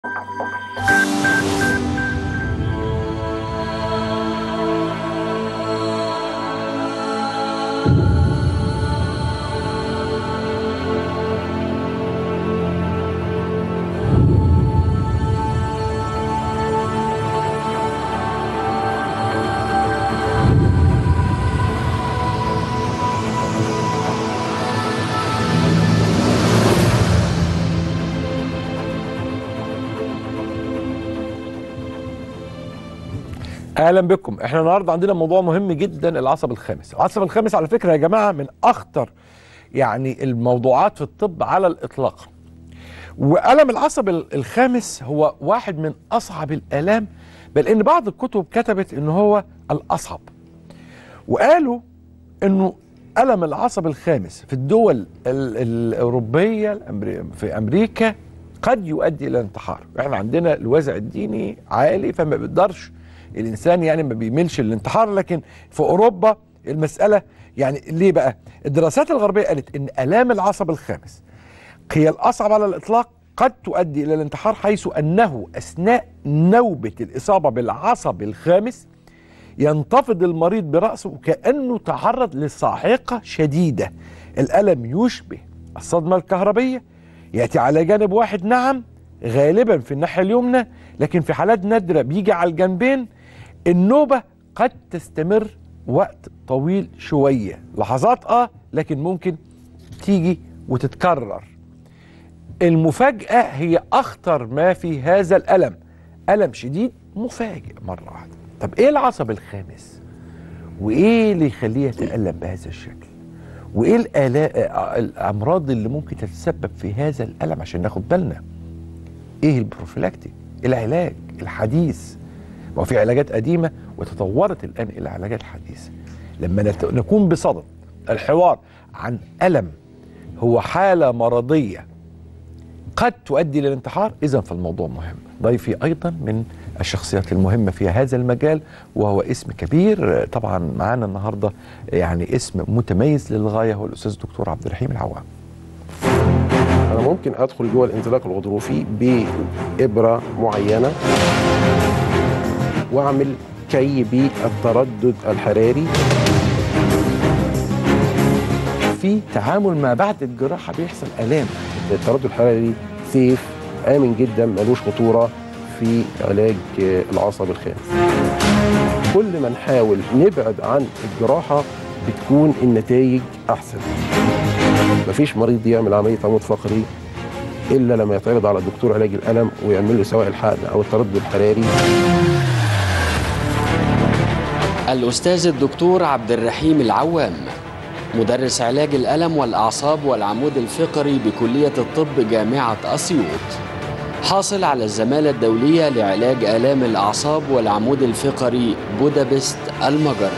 اهلا بكم احنا النهارده عندنا موضوع مهم جدا العصب الخامس العصب الخامس على فكره يا جماعه من اخطر يعني الموضوعات في الطب على الاطلاق والم العصب الخامس هو واحد من اصعب الالام بل ان بعض الكتب كتبت ان هو الاصعب وقالوا انه الم العصب الخامس في الدول ال- الاوروبيه الأمري- في امريكا قد يؤدي الى الانتحار احنا عندنا الوازع الديني عالي فما بيقدرش الانسان يعني ما بيميلش للانتحار لكن في اوروبا المساله يعني ليه بقى الدراسات الغربيه قالت ان الام العصب الخامس هي الاصعب على الاطلاق قد تؤدي الى الانتحار حيث انه اثناء نوبه الاصابه بالعصب الخامس ينتفض المريض براسه وكانه تعرض لصاعقه شديده الالم يشبه الصدمه الكهربيه ياتي على جانب واحد نعم غالبا في الناحيه اليمنى لكن في حالات نادره بيجي على الجنبين النوبه قد تستمر وقت طويل شويه لحظات اه لكن ممكن تيجي وتتكرر المفاجاه هي اخطر ما في هذا الالم الم شديد مفاجئ مره واحده طب ايه العصب الخامس وايه اللي يخليه يتالم بهذا الشكل وايه الآلاء الامراض اللي ممكن تتسبب في هذا الالم عشان ناخد بالنا ايه البروفيلاكتيك العلاج الحديث ما هو في علاجات قديمه وتطورت الان الى علاجات حديثه لما نت- نكون بصدد الحوار عن الم هو حاله مرضيه قد تؤدي للانتحار اذا فالموضوع مهم ضيفي ايضا من الشخصيات المهمه في هذا المجال وهو اسم كبير طبعا معانا النهارده يعني اسم متميز للغايه هو الاستاذ الدكتور عبد الرحيم العوام انا ممكن ادخل جوه الانزلاق الغضروفي بابره معينه واعمل كي بالتردد الحراري في تعامل ما بعد الجراحه بيحصل الام التردد الحراري سيف امن جدا ملوش خطوره في علاج آه، العصب الخامس كل ما نحاول نبعد عن الجراحه بتكون النتائج احسن مفيش مريض يعمل عمليه عمود فقري الا لما يتعرض على دكتور علاج الالم ويعمل له سواء الحقن او التردد الحراري الأستاذ الدكتور عبد الرحيم العوام مدرس علاج الألم والأعصاب والعمود الفقري بكلية الطب جامعة أسيوط حاصل على الزمالة الدولية لعلاج آلام الأعصاب والعمود الفقري بودابست المجر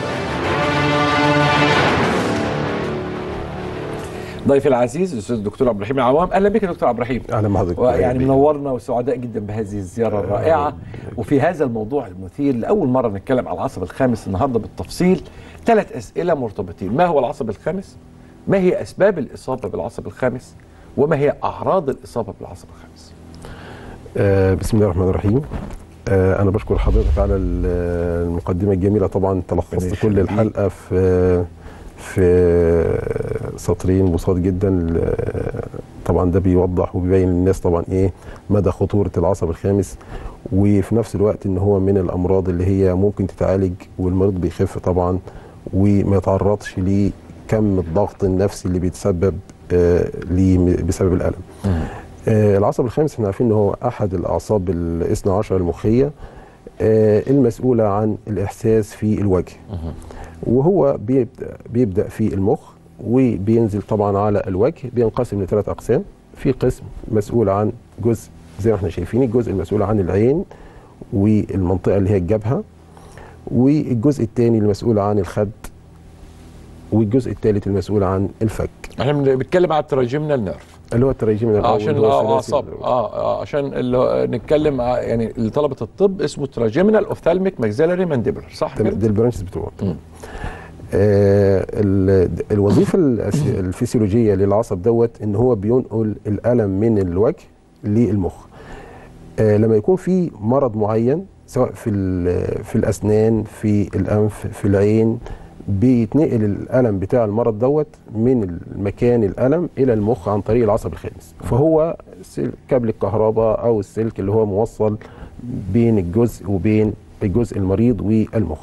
ضيفي العزيز الاستاذ الدكتور عبد الرحيم العوام اهلا بك يا دكتور عبد الرحيم اهلا بحضرتك ويعني منورنا وسعداء جدا بهذه الزياره الرائعه وفي هذا الموضوع المثير لاول مره نتكلم على العصب الخامس النهارده بالتفصيل ثلاث اسئله مرتبطين ما هو العصب الخامس ما هي اسباب الاصابه بالعصب الخامس وما هي اعراض الاصابه بالعصب الخامس آه، بسم الله الرحمن الرحيم آه، انا بشكر حضرتك على ال- المقدمه الجميله طبعا تلخصت ربنا كل يخليك. الحلقه في في سطرين بساط جدا آه، طبعا ده بيوضح وبيبين للناس طبعا ايه مدى خطوره العصب الخامس وفي نفس الوقت ان هو من الامراض اللي هي ممكن تتعالج والمريض بيخف طبعا وما يتعرضش لكم الضغط النفسي اللي بيتسبب آه، ليه بسبب الالم آه، العصب الخامس احنا عارفين ان هو احد الاعصاب الاثنى عشر المخيه آه، المسؤوله عن الاحساس في الوجه وهو بيبدا بيبدا في المخ وبينزل طبعا على الوجه بينقسم لثلاث اقسام في قسم مسؤول عن جزء زي ما احنا شايفين الجزء المسؤول عن العين والمنطقه اللي هي الجبهه والجزء الثاني المسؤول عن الخد والجزء الثالث المسؤول عن الفك احنا بن- بنتكلم على التراجمنال نيرف اللي هو التراجيم آه عشان الاعصاب اه اه عشان اللي هو نتكلم ع- يعني لطلبه الطب اسمه تراجمنال اوفثالميك ماكسيلاري مانديبلر صح كده؟ دي البرانشز بتوعه مم. آه ال- الوظيفه الأس- الفسيولوجيه للعصب دوت ان هو بينقل الالم من الوجه للمخ آه لما يكون في مرض معين سواء في ال- في الاسنان في الانف في العين بيتنقل الالم بتاع المرض دوت من المكان الالم الى المخ عن طريق العصب الخامس فهو سل- كابل الكهرباء او السلك اللي هو موصل بين الجزء وبين الجزء المريض والمخ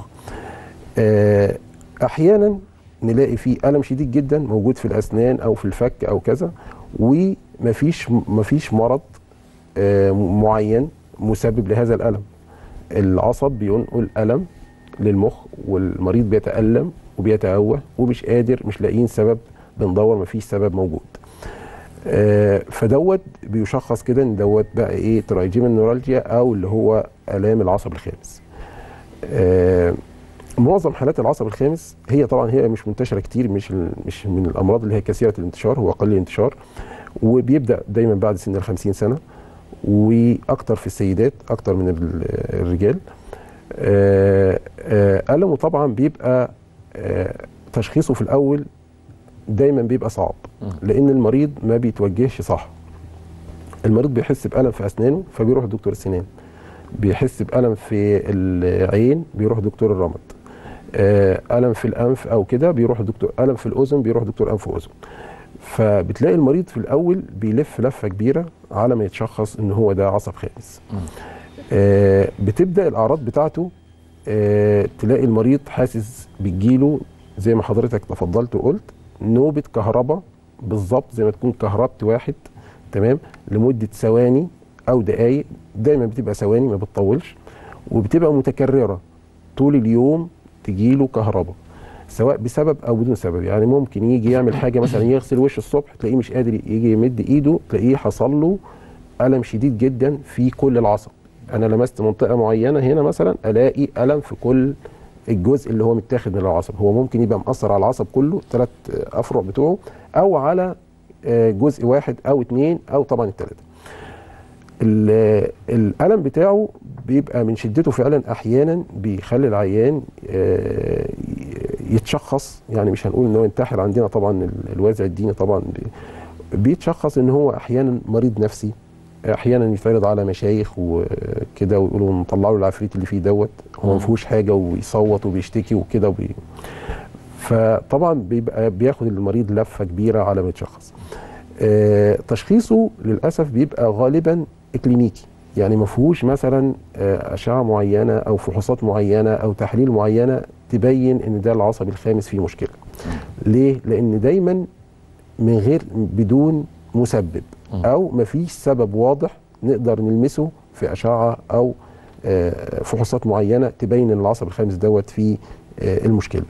آه، احيانا نلاقي فيه الم شديد جدا موجود في الاسنان او في الفك او كذا ومفيش مفيش مرض آه، معين مسبب لهذا الالم العصب بينقل الم للمخ والمريض بيتالم وبيتأوه ومش قادر مش لاقيين سبب بندور مفيش سبب موجود آه، فدوت بيشخص كده ان دوت بقى ايه ترايجيمال نورالجيا او اللي هو الام العصب الخامس آه، معظم حالات العصب الخامس هي طبعا هي مش منتشره كتير مش ال- مش من الامراض اللي هي كثيره الانتشار هو اقل الانتشار وبيبدا دايما بعد سن ال 50 سنه واكتر في السيدات اكتر من ال- الرجال آه، آه، ألمه طبعا بيبقى آه، تشخيصه في الأول دايما بيبقى صعب لأن المريض ما بيتوجهش صح المريض بيحس بألم في أسنانه فبيروح لدكتور السنان بيحس بألم في العين بيروح دكتور الرمد آه، ألم في الأنف أو كده بيروح دكتور ألم في الأذن بيروح دكتور أنف وأذن فبتلاقي المريض في الأول بيلف لفة كبيرة على ما يتشخص إن هو ده عصب خامس آه، بتبدا الاعراض بتاعته آه، تلاقي المريض حاسس بتجيله زي ما حضرتك تفضلت وقلت نوبه كهرباء بالظبط زي ما تكون كهربت واحد تمام لمده ثواني او دقائق دايما بتبقى ثواني ما بتطولش وبتبقى متكرره طول اليوم تجيله كهرباء سواء بسبب او بدون سبب يعني ممكن يجي يعمل حاجه مثلا يغسل وشه الصبح تلاقيه مش قادر يجي يمد ايده تلاقيه حصل له الم شديد جدا في كل العصب انا لمست منطقه معينه هنا مثلا الاقي الم في كل الجزء اللي هو متاخد من العصب هو ممكن يبقى مأثر على العصب كله ثلاث افرع بتوعه او على آه، جزء واحد او اتنين او طبعا الثلاثه ال- الالم بتاعه بيبقى من شدته فعلا احيانا بيخلي العيان آه، يتشخص يعني مش هنقول ان هو ينتحر عندنا طبعا ال- الوازع الديني طبعا بي- بيتشخص ان هو احيانا مريض نفسي احيانا يتعرض على مشايخ وكده ويقولوا نطلعوا له العفريت اللي فيه دوت هو ما فيهوش حاجه ويصوت وبيشتكي وكده وبي... فطبعا بيبقى بياخد المريض لفه كبيره على ما يتشخص آه، تشخيصه للاسف بيبقى غالبا اكلينيكي يعني ما فيهوش مثلا آه، اشعه معينه او فحوصات معينه او تحليل معينه تبين ان ده العصب الخامس فيه مشكله ليه لان دايما من غير بدون مسبب او ما فيش سبب واضح نقدر نلمسه في اشعه او آه، فحوصات معينه تبين ان العصب الخامس دوت فيه آه، المشكله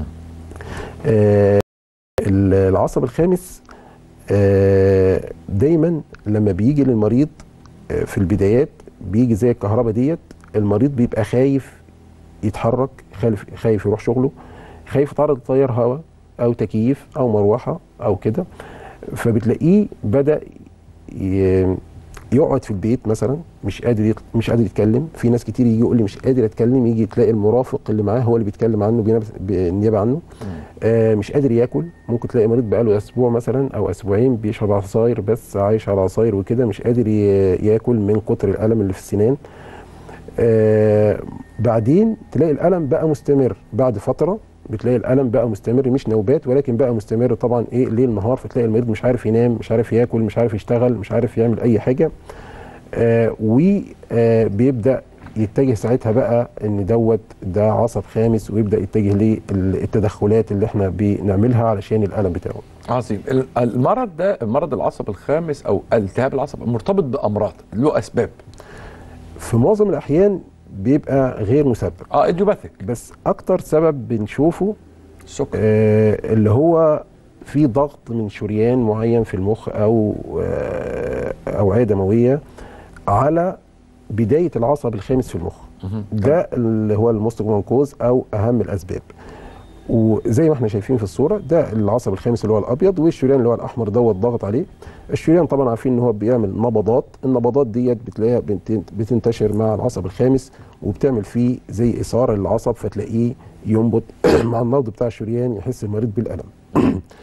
آه، ال- العصب الخامس آه، دايما لما بيجي للمريض آه، في البدايات بيجي زي الكهرباء ديت المريض بيبقى خايف يتحرك خايف خايف يروح شغله خايف يتعرض لتيار هواء او تكييف او مروحه او كده فبتلاقيه بدا ي- يقعد في البيت مثلا مش قادر يط- مش قادر يتكلم في ناس كتير يجي يقول لي مش قادر اتكلم يجي تلاقي المرافق اللي معاه هو اللي بيتكلم عنه بينب- بالنيابه عنه آه مش قادر ياكل ممكن تلاقي مريض بقاله اسبوع مثلا او اسبوعين بيشرب عصاير بس عايش على عصاير وكده مش قادر ي- ياكل من كتر الالم اللي في السنان آه بعدين تلاقي الالم بقى مستمر بعد فتره بتلاقي الالم بقى مستمر مش نوبات ولكن بقى مستمر طبعا ايه ليل نهار فتلاقي المريض مش عارف ينام مش عارف ياكل مش عارف يشتغل مش عارف يعمل اي حاجه آه وبيبدا يتجه ساعتها بقى ان دوت ده عصب خامس ويبدا يتجه للتدخلات اللي احنا بنعملها علشان الالم بتاعه عظيم ال- المرض ده مرض العصب الخامس او التهاب العصب مرتبط بامراض له اسباب في معظم الاحيان بيبقى غير مسبب اه ايديوباثيك بس اكتر سبب بنشوفه السكر آه اللي هو في ضغط من شريان معين في المخ او آه اوعيه دمويه على بدايه العصب الخامس في المخ مهم. ده اللي هو الموستوجونكوز او اهم الاسباب وزي ما احنا شايفين في الصوره ده العصب الخامس اللي هو الابيض والشريان اللي هو الاحمر دوت ضاغط عليه الشريان طبعا عارفين ان هو بيعمل نبضات النبضات ديت بتلاقيها بتن- بتنتشر مع العصب الخامس وبتعمل فيه زي اثاره للعصب فتلاقيه ينبض مع النبض بتاع الشريان يحس المريض بالالم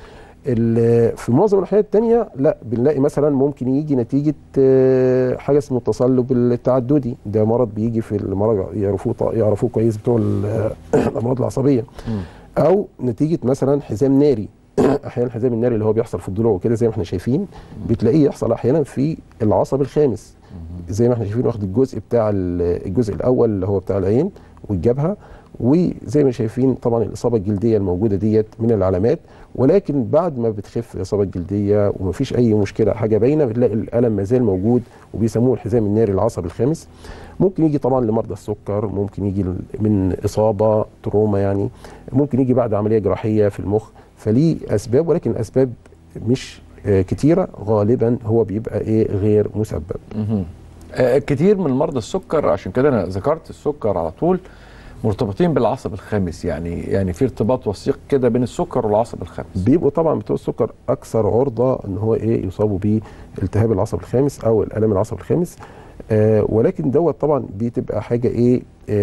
ال- في معظم الاحيان التانية لا بنلاقي مثلا ممكن يجي نتيجه آه، حاجه اسمه التصلب التعددي ده مرض بيجي في المرض يعرفوه ط- يعرفوه كويس بتوع ال- الامراض العصبيه او نتيجه مثلا حزام ناري احيانا الحزام الناري اللي هو بيحصل في الضلوع وكده زي ما احنا شايفين بتلاقيه يحصل احيانا في العصب الخامس زي ما احنا شايفين واخد الجزء بتاع ال- الجزء الاول اللي هو بتاع العين والجبهه وزي ما شايفين طبعا الاصابه الجلديه الموجوده ديت من العلامات ولكن بعد ما بتخف الاصابه الجلديه ومفيش اي مشكله حاجه باينه بتلاقي الالم ما زال موجود وبيسموه الحزام الناري العصبي الخامس ممكن يجي طبعا لمرضى السكر ممكن يجي من اصابه تروما يعني ممكن يجي بعد عمليه جراحيه في المخ فليه اسباب ولكن الاسباب مش آه، كتيره غالبا هو بيبقى ايه غير مسبب مهم. آه، كتير من مرضى السكر عشان كده انا ذكرت السكر على طول مرتبطين بالعصب الخامس يعني يعني في ارتباط وثيق كده بين السكر والعصب الخامس بيبقوا طبعا بتوع السكر اكثر عرضه ان هو ايه يصابوا بالتهاب العصب الخامس او الالام العصب الخامس آه ولكن دوت طبعا بتبقى حاجه ايه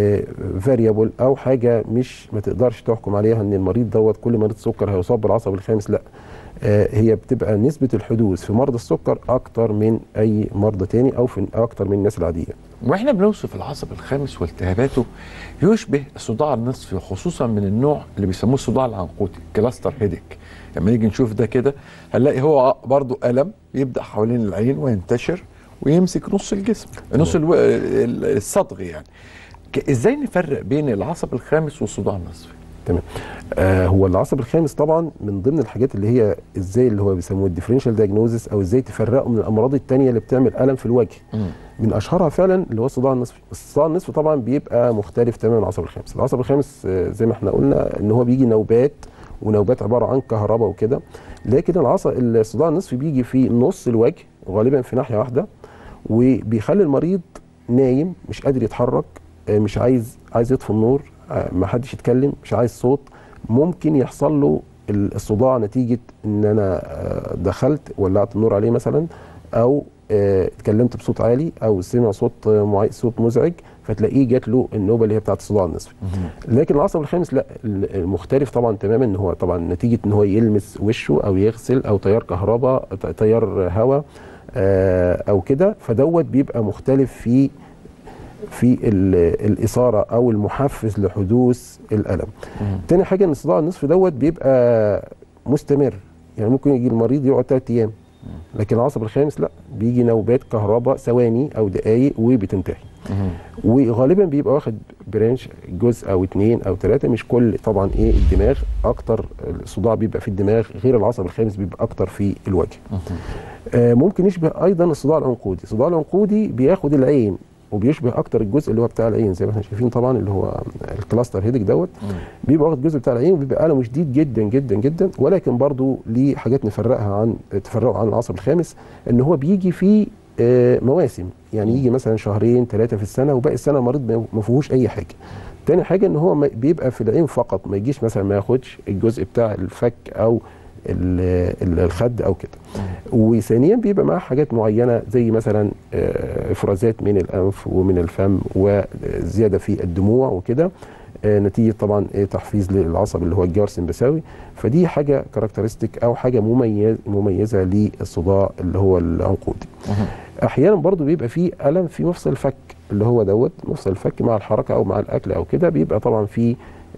فاريبل او حاجه مش ما تقدرش تحكم عليها ان المريض دوت كل مريض سكر هيصاب بالعصب الخامس لا آه هي بتبقى نسبه الحدوث في مرضى السكر اكتر من اي مرضى تاني او في اكتر من الناس العاديه واحنا بنوصف العصب الخامس والتهاباته يشبه الصداع النصفي خصوصا من النوع اللي بيسموه الصداع العنقودي كلاستر هيديك لما نيجي نشوف ده كده هنلاقي هو برضو الم يبدا حوالين العين وينتشر ويمسك نص الجسم نص الو... ال- الصدغ يعني ك- ازاي نفرق بين العصب الخامس والصداع النصفي تمام آه هو العصب الخامس طبعا من ضمن الحاجات اللي هي ازاي اللي هو بيسموه الديفرنشال دايجنوزس او ازاي تفرقه من الامراض التانية اللي بتعمل الم في الوجه من اشهرها فعلا اللي هو الصداع النصفي بس الصداع النصفي طبعا بيبقى مختلف تماما عن العصب الخامس العصب الخامس آه، زي ما احنا قلنا ان هو بيجي نوبات ونوبات عباره عن كهرباء وكده لكن العصب الصداع النصفي بيجي في نص الوجه غالبا في ناحيه واحده وبيخلي المريض نايم مش قادر يتحرك آه، مش عايز عايز يطفي النور آه، ما حدش يتكلم مش عايز صوت ممكن يحصل له ال- الصداع نتيجه ان انا آه، دخلت ولعت النور عليه مثلا او آه، اتكلمت بصوت عالي او سمع صوت آه، معي صوت مزعج فتلاقيه جات له النوبه اللي هي بتاعت الصداع النصفي لكن العصب الخامس لا ال- المختلف طبعا تماما ان هو طبعا نتيجه ان هو يلمس وشه او يغسل او تيار كهرباء ت- تيار هواء آه، او كده فدوت بيبقى مختلف في في ال- الاثاره او المحفز لحدوث الالم. تاني حاجه ان الصداع النصفي دوت بيبقى مستمر يعني ممكن يجي المريض يقعد ثلاث ايام لكن العصب الخامس لا بيجي نوبات كهرباء ثواني او دقائق وبتنتهي. وغالبا بيبقى واخد برانش جزء او اتنين او ثلاثه مش كل طبعا ايه الدماغ اكتر الصداع بيبقى في الدماغ غير العصب الخامس بيبقى اكتر في الوجه. آه ممكن يشبه ايضا الصداع العنقودي، الصداع العنقودي بياخد العين وبيشبه اكتر الجزء اللي هو بتاع العين زي ما احنا شايفين طبعا اللي هو الكلاستر هيدك دوت بيبقى واخد الجزء بتاع العين وبيبقى الم شديد جدا جدا جدا ولكن برضو ليه حاجات نفرقها عن تفرقه عن العصب الخامس ان هو بيجي في آه، مواسم يعني يجي مثلا شهرين ثلاثه في السنه وباقي السنه المريض ما- ما فيهوش اي حاجه تاني حاجه ان هو ما- بيبقى في العين فقط ما يجيش مثلا ما ياخدش الجزء بتاع الفك او ال- ال- الخد او كده وثانيا بيبقى معاه حاجات معينه زي مثلا آه، افرازات من الانف ومن الفم وزياده في الدموع وكده آه، نتيجه طبعا آه، تحفيز للعصب اللي هو الجار السمبثاوي فدي حاجه كاركترستيك او حاجه مميز مميزه للصداع اللي هو العنقودي احيانا برضو بيبقى فيه الم في مفصل الفك اللي هو دوت مفصل الفك مع الحركه او مع الاكل او كده بيبقى طبعا في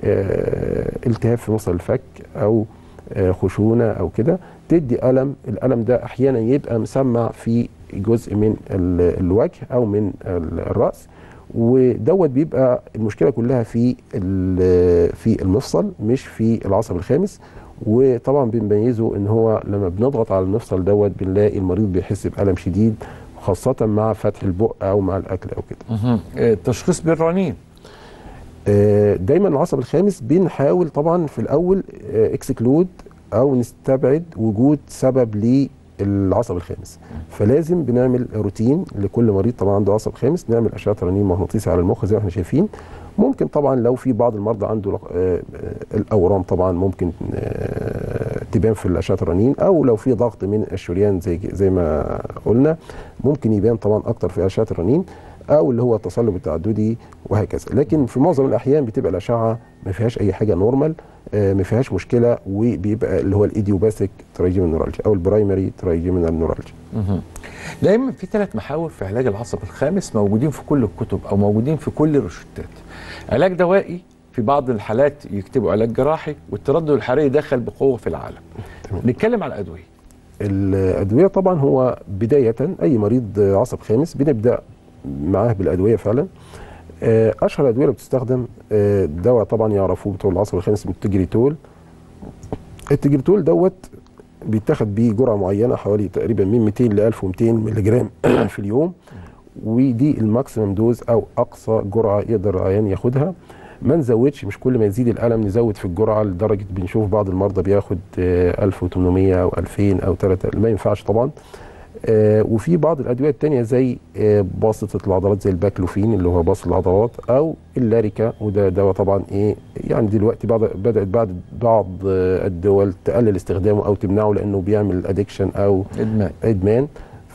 آه، التهاب في مفصل الفك او آه، خشونه او كده تدي الم الالم ده احيانا يبقى مسمع في جزء من ال- الوجه او من ال- الراس ودوت بيبقى المشكله كلها في ال- في المفصل مش في العصب الخامس وطبعا بنميزه ان هو لما بنضغط على المفصل دوت بنلاقي المريض بيحس بالم شديد خاصه مع فتح البق او مع الاكل او كده مهم. آه، التشخيص بالرنين آه، دايما العصب الخامس بنحاول طبعا في الاول اكسكلود او نستبعد وجود سبب للعصب الخامس فلازم بنعمل روتين لكل مريض طبعا عنده عصب خامس نعمل اشعه رنين مغناطيسي على المخ زي ما احنا شايفين ممكن طبعا لو في بعض المرضى عنده آه، آه، الاورام طبعا ممكن آه، تبان في الاشعه الرنين او لو في ضغط من الشريان زي زي ما قلنا ممكن يبان طبعا اكتر في اشعه الرنين او اللي هو التصلب التعددي وهكذا لكن في معظم الاحيان بتبقى الاشعه ما فيهاش اي حاجه نورمال آه، ما فيهاش مشكله وبيبقى اللي هو الايديوباثيك ترايجيمال نورالجيا او البرايمري ترايجيمال نورالجيا مهم. دايما في ثلاث محاور في علاج العصب الخامس موجودين في كل الكتب او موجودين في كل الروشتات علاج دوائي في بعض الحالات يكتبوا علاج جراحي والتردد الحراري دخل بقوه في العالم نتكلم على الادويه الادويه طبعا هو بدايه اي مريض عصب خامس بنبدا معاه بالادويه فعلا آه، اشهر الادويه اللي بتستخدم آه، دواء طبعا يعرفوه بتوع العصب الخامس اسمه التجريتول التجريتول دوت بيتاخد بيه جرعه معينه حوالي تقريبا من 200 ل 1200 مللي جرام في اليوم ودي الماكسيمم دوز او اقصى جرعه يقدر العيان ياخدها ما نزودش مش كل ما يزيد الالم نزود في الجرعه لدرجه بنشوف بعض المرضى بياخد آه، 1800 او 2000 او 3000 ما ينفعش طبعا آه، وفي بعض الادويه التانية زي آه، باسطه العضلات زي الباكلوفين اللي هو باسط العضلات او اللاريكا وده دواء طبعا ايه يعني دلوقتي بعض بدات بعض بعض آه، الدول تقلل استخدامه او تمنعه لانه بيعمل ادكشن او ادمان ادمان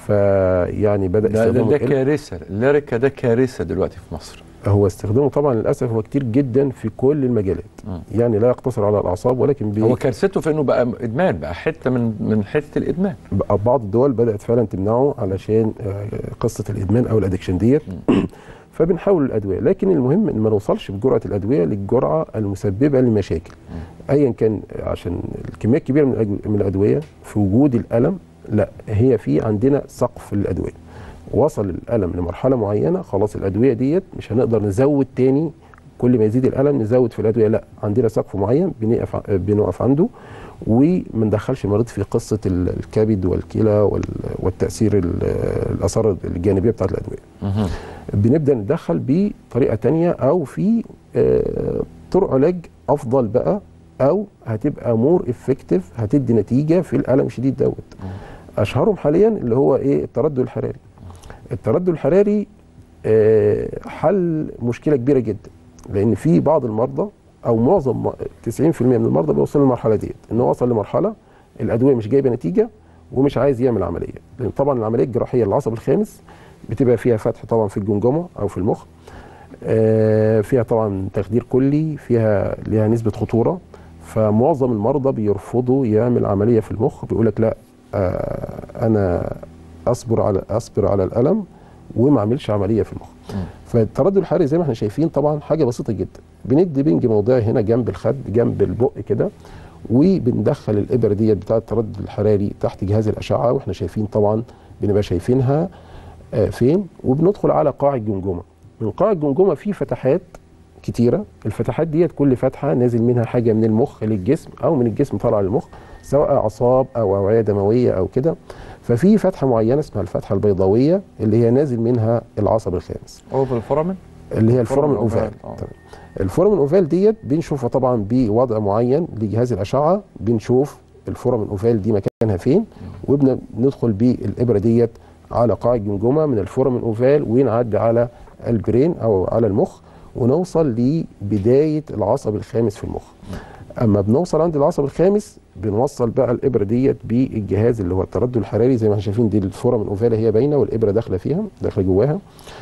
فيعني بدا ده, ده, استخدامه ده يقل. كارثه اللاريكا ده كارثه دلوقتي في مصر هو استخدامه طبعا للاسف هو كتير جدا في كل المجالات مم. يعني لا يقتصر على الاعصاب ولكن بي هو كارثته في انه بقى ادمان بقى حته من من حته الادمان بقى بعض الدول بدات فعلا تمنعه علشان آه، قصه الادمان او الادكشن ديت فبنحاول الادويه لكن المهم ان ما نوصلش بجرعه الادويه للجرعه المسببه لمشاكل ايا كان عشان الكميه الكبيره من الأدو- من الادويه في وجود الالم لا هي في عندنا سقف للادويه وصل الالم لمرحله معينه خلاص الادويه ديت مش هنقدر نزود تاني كل ما يزيد الالم نزود في الادويه لا عندنا سقف معين بنقف ع- بنقف عنده وما ندخلش المريض في قصه ال- الكبد والكلى وال- والتاثير ال- الاثار الجانبيه بتاعت الادويه بنبدا ندخل بطريقه تانية او في آه، طرق علاج افضل بقى او هتبقى مور افكتيف هتدي نتيجه في الالم الشديد دوت اشهرهم حاليا اللي هو ايه التردد الحراري التردد الحراري آه، حل مشكله كبيره جدا لان في بعض المرضى او معظم 90% من المرضى بيوصلوا للمرحله ديت ان هو وصل لمرحله الادويه مش جايبه نتيجه ومش عايز يعمل عمليه لان طبعا العمليه الجراحيه للعصب الخامس بتبقى فيها فتح طبعا في الجمجمه او في المخ آه، فيها طبعا تخدير كلي فيها ليها نسبه خطوره فمعظم المرضى بيرفضوا يعمل عمليه في المخ بيقول لك لا آه، انا اصبر على اصبر على الالم وما اعملش عمليه في المخ فالتردد الحراري زي ما احنا شايفين طبعا حاجه بسيطه جدا بندي بنج موضعي هنا جنب الخد جنب البق كده وبندخل الابر ديت بتاعه التردد الحراري تحت جهاز الاشعه واحنا شايفين طبعا بنبقى شايفينها آه، فين وبندخل على قاع الجمجمه من قاع الجمجمه في فتحات كتيره الفتحات ديت كل فتحه نازل منها حاجه من المخ للجسم او من الجسم طالعه للمخ سواء اعصاب او اوعيه دمويه او كده ففي فتحه معينه اسمها الفتحه البيضاويه اللي هي نازل منها العصب الخامس اوفر الفورامين اللي هي الفورامين الفورامين اوفال أوفال، آه. تمام. الفورامين اوفال ديت بنشوفها طبعا بوضع معين لجهاز الاشعه بنشوف الفورامين اوفال دي مكانها فين وبندخل بالابره ديت على قاع الجمجمه من الفورامين اوفال ونعدي على البرين او على المخ ونوصل لبدايه العصب الخامس في المخ اما بنوصل عند العصب الخامس بنوصل بقى الابره ديت بالجهاز اللي هو التردد الحراري زي ما احنا شايفين دي الفورامين اوفال هي باينه والابره داخله فيها داخله جواها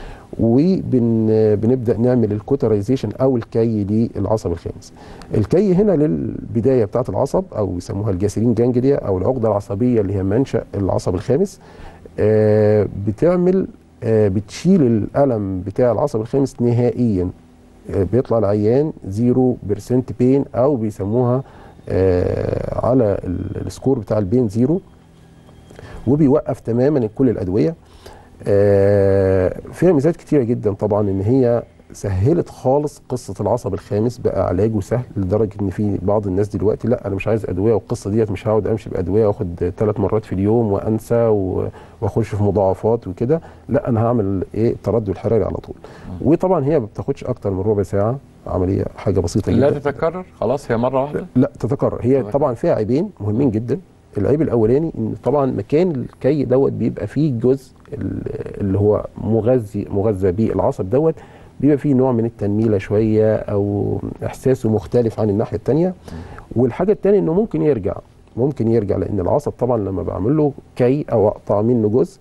وبنبدا نعمل الكوترايزيشن او الكي للعصب الخامس الكي هنا للبدايه بتاعه العصب او يسموها الجاسرين جانجليا او العقده العصبيه اللي هي منشا العصب الخامس آه، بتعمل آه، بتشيل الالم بتاع العصب الخامس نهائيا آه، بيطلع العيان 0% بين او بيسموها آه، على ال- السكور بتاع البين زيرو وبيوقف تماما كل الادويه آه، فيها ميزات كتيره جدا طبعا ان هي سهلت خالص قصه العصب الخامس بقى علاجه سهل لدرجه ان في بعض الناس دلوقتي لا انا مش عايز ادويه والقصه ديت مش هقعد امشي بادويه واخد ثلاث مرات في اليوم وانسى و- واخش في مضاعفات وكده لا انا هعمل ايه التردد الحراري على طول وطبعا هي ما بتاخدش اكتر من ربع ساعه عمليه حاجه بسيطه لا جدا تتكرر خلاص هي مره واحده لا تتكرر هي تمام. طبعا فيها عيبين مهمين جدا العيب الاولاني ان طبعا مكان الكي دوت بيبقى فيه جزء ال- اللي هو مغذي مغذى بالعصب دوت بيبقى فيه نوع من التنميله شويه او احساسه مختلف عن الناحيه الثانيه والحاجه الثانيه انه ممكن يرجع ممكن يرجع لان العصب طبعا لما بعمل له كي او اقطع منه جزء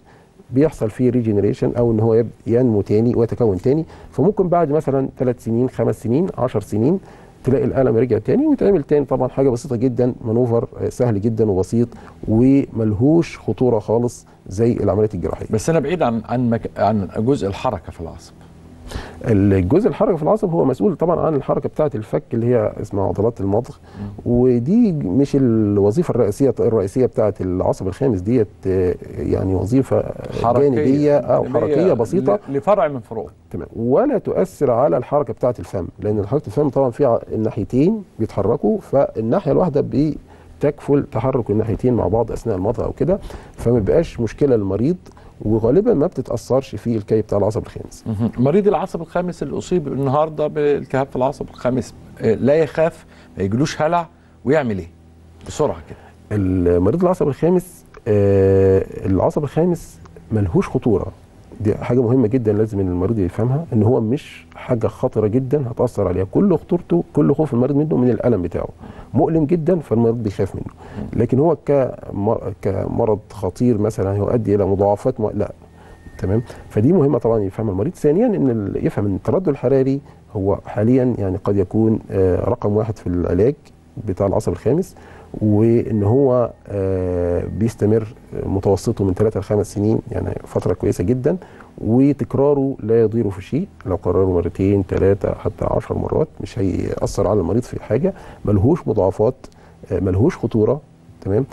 بيحصل فيه ريجنريشن او ان هو يب- ينمو تاني ويتكون تاني فممكن بعد مثلا ثلاث سنين خمس سنين 10 سنين تلاقي الالم رجع تاني ويتعمل تاني طبعا حاجه بسيطه جدا مانوفر آه، سهل جدا وبسيط وملهوش خطوره خالص زي العمليات الجراحيه بس انا بعيد عن عن مك... عن جزء الحركه في العصب الجزء الحركه في العصب هو مسؤول طبعا عن الحركه بتاعه الفك اللي هي اسمها عضلات المضغ ودي مش الوظيفه الرئيسيه الرئيسيه بتاعه العصب الخامس ديت آه، يعني وظيفه جانبيه او جانبية حركيه بسيطه ل- لفرع من فروع تمام ولا تؤثر على الحركه بتاعه الفم لان حركه الفم طبعا فيها الناحيتين بيتحركوا فالناحيه الواحده بتكفل تحرك الناحيتين مع بعض اثناء المضغ او كده فما بيبقاش مشكله للمريض وغالبا ما بتتاثرش في الكي بتاع العصب الخامس مريض العصب الخامس اللي اصيب النهارده بالالتهاب في العصب الخامس آه، لا يخاف ما يجيلوش هلع ويعمل ايه بسرعه كده المريض العصب الخامس آه العصب الخامس ملهوش خطوره دي حاجه مهمه جدا لازم ان المريض يفهمها ان هو مش حاجه خطره جدا هتاثر عليها كل خطورته كل خوف المريض منه من الالم بتاعه مؤلم جدا فالمريض بيخاف منه لكن هو كمر- كمرض خطير مثلا هيؤدي الى مضاعفات م... لا تمام فدي مهمه طبعا يفهمها المريض ثانيا ان ال- يفهم ان التردد الحراري هو حاليا يعني قد يكون آه، رقم واحد في العلاج بتاع العصب الخامس وان هو آه، بيستمر متوسطه من 3 ل 5 سنين يعني فتره كويسه جدا وتكراره لا يضير في شيء لو قرره مرتين ثلاثه حتى 10 مرات مش هيأثر على المريض في حاجه ملهوش مضاعفات آه، ملهوش خطوره تمام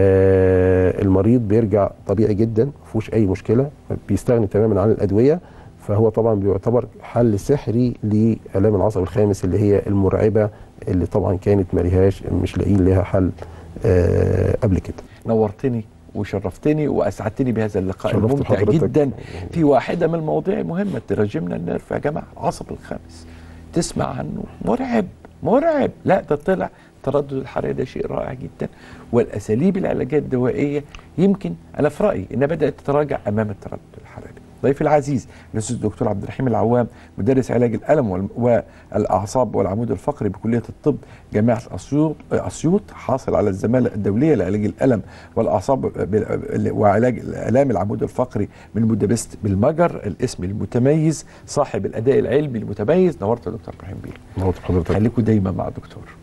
آه المريض بيرجع طبيعي جدا ما فيهوش اي مشكله بيستغني تماما عن الادويه فهو طبعا بيعتبر حل سحري لالام العصب الخامس اللي هي المرعبه اللي طبعا كانت ملهاش مش لاقيين لها حل آه قبل كده نورتني وشرفتني واسعدتني بهذا اللقاء شرفت الممتع بحضرتك. جدا في واحده من المواضيع المهمه ترجمنا النرف يا جماعه العصب الخامس تسمع عنه مرعب مرعب لا ده طلع التردد الحراري ده شيء رائع جدا والاساليب العلاجيه الدوائيه يمكن انا في رايي انها بدات تتراجع امام التردد الحراري ضيفي العزيز الاستاذ الدكتور عبد الرحيم العوام مدرس علاج الالم وال- والاعصاب والعمود الفقري بكليه الطب جامعه اسيوط اسيوط حاصل على الزماله الدوليه لعلاج الالم والاعصاب بال- وعلاج الالام العمود الفقري من بودابست بالمجر الاسم المتميز صاحب الاداء العلمي المتميز نورت يا دكتور ابراهيم بيه نورت حضرتك خليكم دايما مع الدكتور